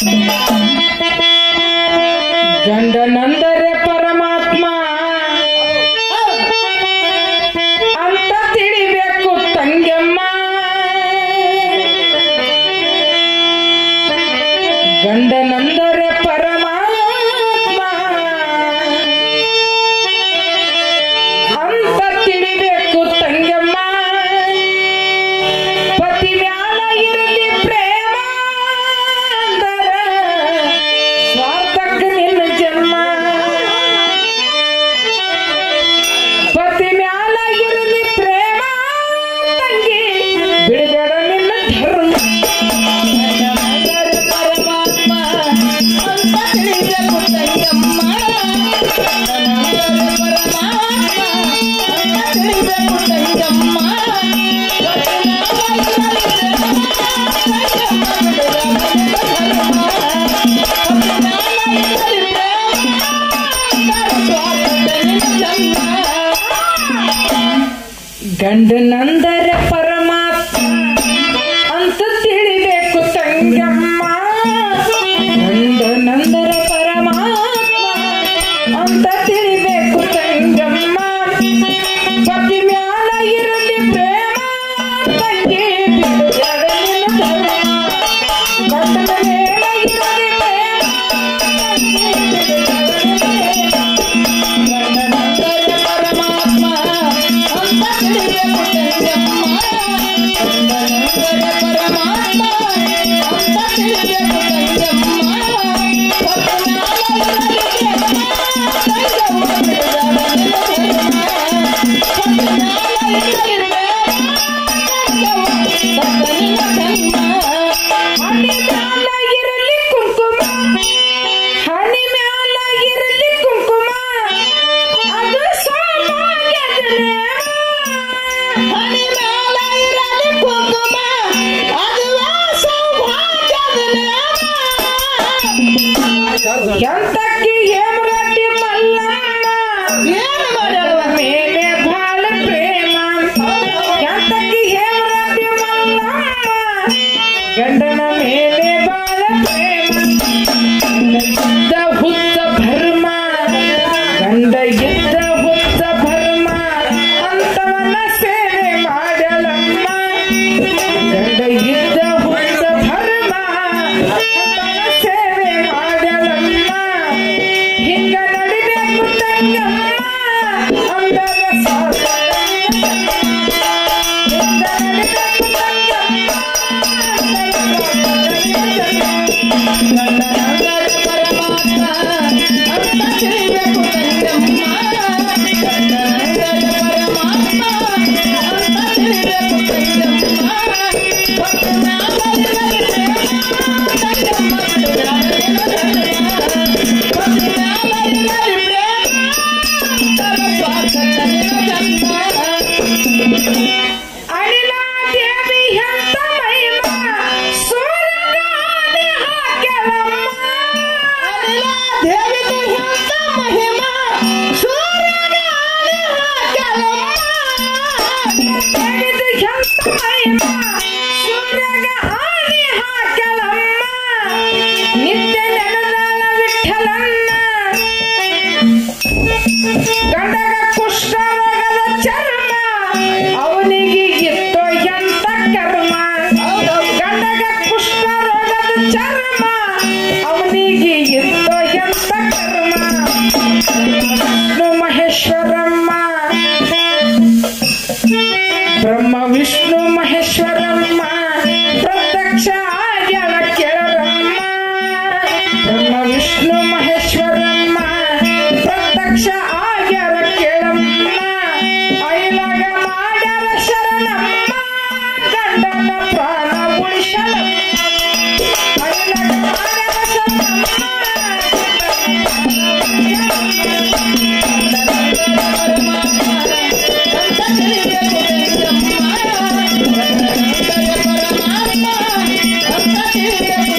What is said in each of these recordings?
ಗಂಡನಂದರೆ ಪರಮಾತ್ಮ ಅಂತ ತಿಳಿಬೇಕು ತಂಗಮ್ಮ ಗಂಡನಂದರೆ ಪರಮಾತ್ಮ ಅಂತ ತಿಳಿಬೇಕು ತಂಗಮ್ಮ ಪತಿ ಮ್ಯಾಲ ಇರಲಿ ಪ್ರೇಮ ಅಂದರ ಸ್ವಾರ್ಥಕ್ಕೆ ನಿನ್ನ ಜನ್ಮ ಪತಿ ಮ್ಯಾಲ ಇರಲಿ ಪ್ರೇಮ ತಂಗಿ ಬಿಡಬೇಡ ನಿನ್ನ ಧರ್ಮ ಪರಮಾತ್ಮ ಅಂತ ತಿಳಿಬೇಕು ತಂಗಮ್ಮ ಪರಮಾತ್ಮ ಅಂತ ತಿಳಿಬೇಕು ತಂಗಮ್ಮ ಗಂಡನಂದರ ಪರಮಾತ್ಮ ಅಂತ ತಿಳಿಬೇಕು ತಂಗಮ್ಮ ಗಂಡನಂದರ ಪರಮಾತ್ಮ ಅಂತ ತಿಳಿಬೇಕು ತಂಗಮ್ಮ ಪತಿ ಮ್ಯಾಲ ಇರಲಿ ಪ್ರೇಮ ತಂಗಿ ಬಿಡಬೇಡ ನಿನ್ನ ಧರ್ಮ. ಗಂಡನ ಮೇಲ ಇರಲಿ ಪ್ರೇಮ ತಂಗಿ ಬಿಡಬೇಡ ನಿನ್ನ ಪರಮಾತ್ಮ ಅಂತ ತಿಳಿಬೇಕು ತಂಗಮ್ಮ ಪರಮಾತ್ಮ ಅಂತ ತಿಳಿಬೇಕು ತಂಗಮ್ಮ ಹಣಿ ಮ್ಯಾಲ ಇರಲಿ ಕುಂಕುಮ ಹಣಿ ಮ್ಯಾಲ ಇರಲಿ ಕುಂಕುಮ ಅದು ಸೌಭಾಗ್ಯದ ನೇಮ. ಹಣಿ ಮ್ಯಾಲ ಇರಲಿ ಕುಂಕುಮ ಅದುವೇ ಸೌಭಾಗ್ಯದ ನೇಮ. ಎಂತಕ್ಕಿ ಹೇಮರೆಡ್ಡಿ ಮಲ್ಲಮ್ಮ ಏನು ಮಾಡ್ಯಾಳ? ಮೇಲೆ ಬಾಳ ಪ್ರೇಮ ಎಂತಕ್ಕಿ ಹೇಮರೆಡ್ಡಿ ಮಲ್ಲಮ್ಮ ಗಂಡನ ಮೇಲೆ ಬಾಳ ಪ್ರೇಮ ಇದ್ದ ಹುತ್ತ ಭರ್ಮ ಗಂಡ ಇದ್ದ ಹುತ್ತ ಭರ್ಮ ಅಂತವನ ಸೇವೆ ಮಾಡಲಮ್ಮ ಗಂಡ ಇದ್ದ ಹುತ್ತ ಭರ್ಮ ಅಂತವನ ಸೇವೆ ಮಾಡಲಮ್ಮ ಹಿಂಗ ನಡಿಬೇಕು ತಂಗಮ್ಮ ಅಂದರ ಸಾಕ ಹಿಂಗ ನಡಿಬೇಕು ತಂಗಮ್ಮ ಪರಮಾತ್ಮ ಅಂತ ತಿಳಿಬೇಕು ತಂಗಮ್ಮ ಪರಮಾತ್ಮ ಅಂತ ತಿಳಿಬೇಕು ತಂಗಮ್ಮ ಭಕ್ತ ಮ್ಯಾಲ ಇರಲಿ ಪ್ರೇಮ ತಂಗಮ್ಮ ಭಕ್ತ ಮ್ಯಾಲ ಇರಲಿ ಪ್ರೇಮ ತರ ಸ್ವಾರ್ಥಕ ನಿನ್ನ ಜನ್ಮ ಅನಿಲ ದೇವಿ ಎಂತ ಮಹಿಮ ಸೂರ್ಯಗಾಲಿ ಹಾಕ್ಯಲಮ್ಮ ಅನಿಲ ದೇವಿದು ಎಂತ ಮಹಿಮ ಸೂರ್ಯಗಾಲಿ ಹಾಕ್ಯಲಮ್ಮ. ದೇವಿದು ಎಂತ ಮಹಿಮ ಸೂರ್ಯಗ ಆನಿ ಹಾಕ್ಯಲಮ್ಮ ನಿತ್ಯ ನೆನದಾಳ ವಿಠಲನ್ನ ಗಂಡಗ ಕುಷ್ಠರೋಗದ ಚರ್ಮ ಅವನಿಗೆ ಇತ್ತೋ ಎಂತ ಕರ್ಮ ಗಂಡಗ ಕುಷ್ಠರೋಗದ ಚರ್ಮ ಅವನಿಗೆ ಇತ್ತೋ ಎಂತ ಕರ್ಮ ವಿಷ್ಣು ಮಹೇಶ್ವರಮ್ಮ ಬ್ರಹ್ಮ ವಿಷ್ಣು ಮಹೇಶ್ವರಮ್ಮ ಪ್ರತ್ಯಕ್ಷ ಆಗ್ಯಾಳ ಕೇಳರಮ್ಮ ಬ್ರಹ್ಮ ವಿಷ್ಣು ಮಹೇಶ್ವರಮ್ಮ ಪ್ರತ್ಯಕ್ಷ ಆಗ್ಯಾರ ಕೇಳಮ್ಮ ಐಲಾಗ ಮಾಡ್ಯಾರ ಶರಣಮ್ಮ ಗಂಡನ ಪ್ರಾಣ ಉಳಿಸಲಮ್ಮ ಐಲಾಗ ಮಾಡ್ಯಾರ ಶರಣಮ್ಮ ಅಂತ ತಿಳಿಬೇಕು ತಂಗಮ್ಮ ಅಂತ ತಿಳಿಬೇಕು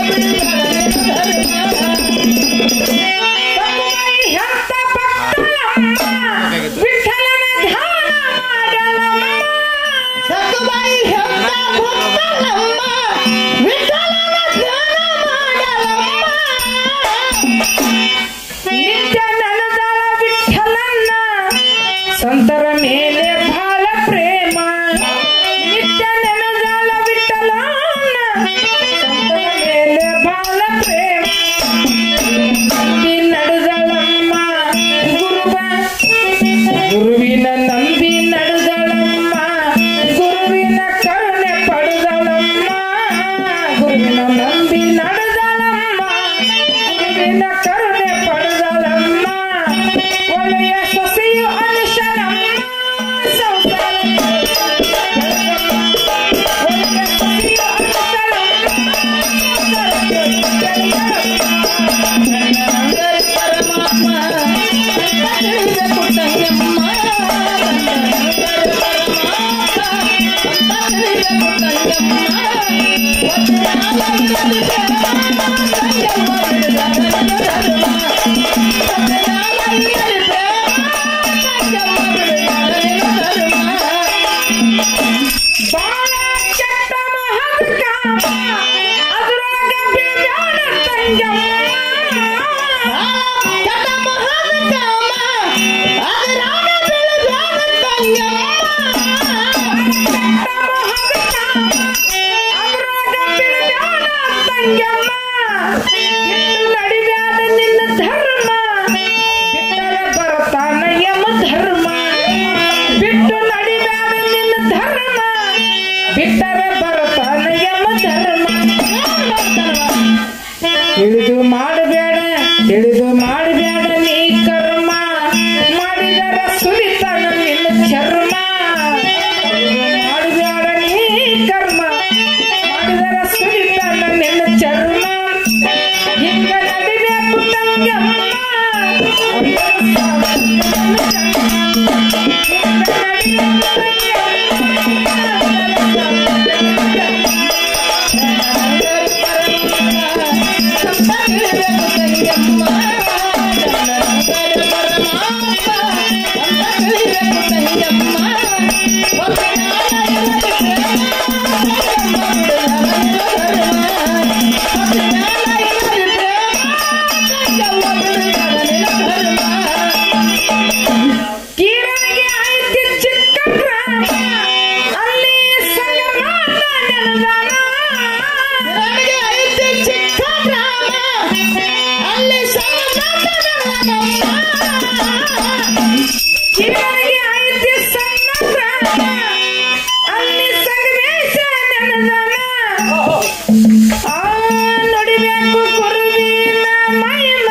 ತಂಗಮ್ಮ ತಮ್ಮೈ ಹೆತ್ತ ಭಕ್ತನ ಸಂತರ ಮೇಲೆ ಬಹಳ ಪ್ರೇಮ ನಿತ್ಯ ನೆನದಾಳ ಬಿಟ್ಟಲಾನ ಸಂತರ ಮೇಲೆ ಬಹಳ ಪ್ರೇಮ ನಂಬಿ ನಡೆದಳಮ್ಮ ಗುರುವ ಗುರುವಿನ ನಂಬಿ ನಡೆದಳಮ್ಮ ಗುರುವಿನ ಕರುಣೆ ಪಡೆದಳಮ್ಮ ಗುರುವಿನ ನಂಬಿ ನಡೆದಳಮ್ಮ ಗುರುವಿನ ಕರುಣೆ ಪಡೆದಳಮ್ಮ ಒಳ್ಳೆಯ ಸೊಸೆಯು ಅನುಶನಮ್ಮ ಸಂಸಾರ ಒಳ್ಳೆಯ ಸೊಸೆಯು ಬಾಳ ಕೆಟ್ಟ ಮಹದ ಕಾಮ ಅದ್ರೊಳಗ ಬೀಳ್ಬ್ಯಾಡ ತಂಗಮ್ಮ ನಡಿಬ್ಯಾದ ನಿನ್ನ ಧರ್ಮ ಬಿಟ್ಟರೆ ಬರತಾನ ಯಮ ಧರ್ಮ ಬಿಟ್ಟು ನಡಿಬ್ಯಾದ ನಿನ್ನ ಧರ್ಮ ಬಿಟ್ಟರೆ ಬರತಾನ ಯಮ ಧರ್ಮ ತಿಳಿದು ಮಾಡಬೇಡ ತಿಳಿದು ಮಾಡಬೇಡ ನೀ ಕರ್ಮ ಮಾಡಿದರ ಸುರಿತನ ನಿನ್ನ ಚರ್ಮ ಮಾಡಬೇಡ ನೀ ಕರ್ಮ ಮಾಡಿದರ ಸುರಿತನ ನಿನ್ನ ಚರ್ಮ ಹಿಂಗ ನಡಿಬೇಕು ತಂಗಮ್ಮ ಕೀರನಿಗೆ ಐತಿ ಚಿಕ್ಕ ಗ್ರಾಮ ಅಲ್ಲಿ ಸಂಗಮಾನ ನೆನದಾನ ಕೀರನಿಗೆ ಐತಿ ಸಣ್ಣ ಗ್ರಾಮ ಅಲ್ಲಿ ಸಂಗಮೇಶ ನೆನದಾನ ಆ ನುಡಿಬೇಕು ಗುರುವಿನ ಮಹಿಮ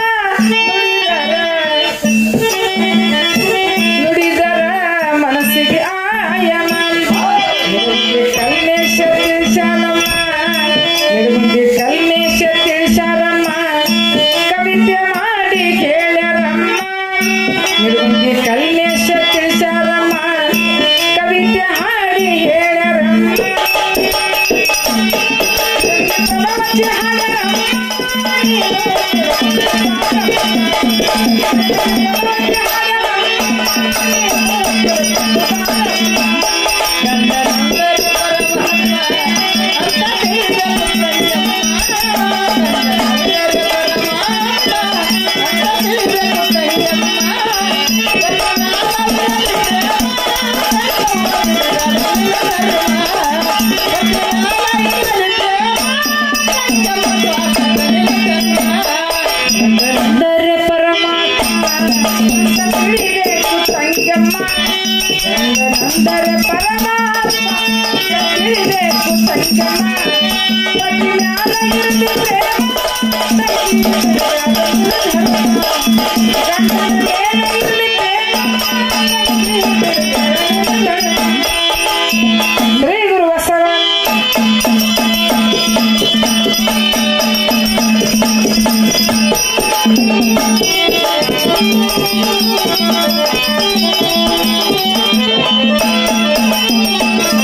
ನುಡಿದರ ಮನಸ್ಸಿಗೆ ಆಯಮ ಕಲ್ಮೇಶ ತಿಳಿಸಾರಮ್ಮ ನಿಡುಮುಂದಿ ಕಲ್ಮೇಶ ತಿಳಿಸಾರಮ್ಮ ಕವಿತೆ ಮಾಡಿ ಕೇಳ್ಯಾರಮ್ಮ ನಿಡುಮುಂದಿ ಕಲ್ಮೇಶ ತಿಳಿಸಾರಮ್ಮ ಕವಿತೆ ಹಾಡಿ ಹೇಳ್ಯಾರಮ್ಮ ಅಂದರೆ ಪರಮಾತ್ಮ ತಿಳಿಬೇಕು ಸಂಗಮ್ಮ ಅಂದರೆ ಪರಮಾತ್ಮ ತಿಳಿಬೇಕು ಸಂಗಮ್ಮ ಪತಿ ಮ್ಯಾಲ ಇರಲಿ ಪ್ರೇಮ, ತಂಗಿ ಮ್ಯಾಲ ಇರಲಿ ಧರ್ಮ. ಗಂಡನ ಮೇಲೆ ಇರಲಿ ಪ್ರೇಮ, ತಂಗಿ ಮ್ಯಾಲ ಇರಲಿ ಧರ್ಮ. ಶ್ರೀ ಗುರು ಬಸವ ಿ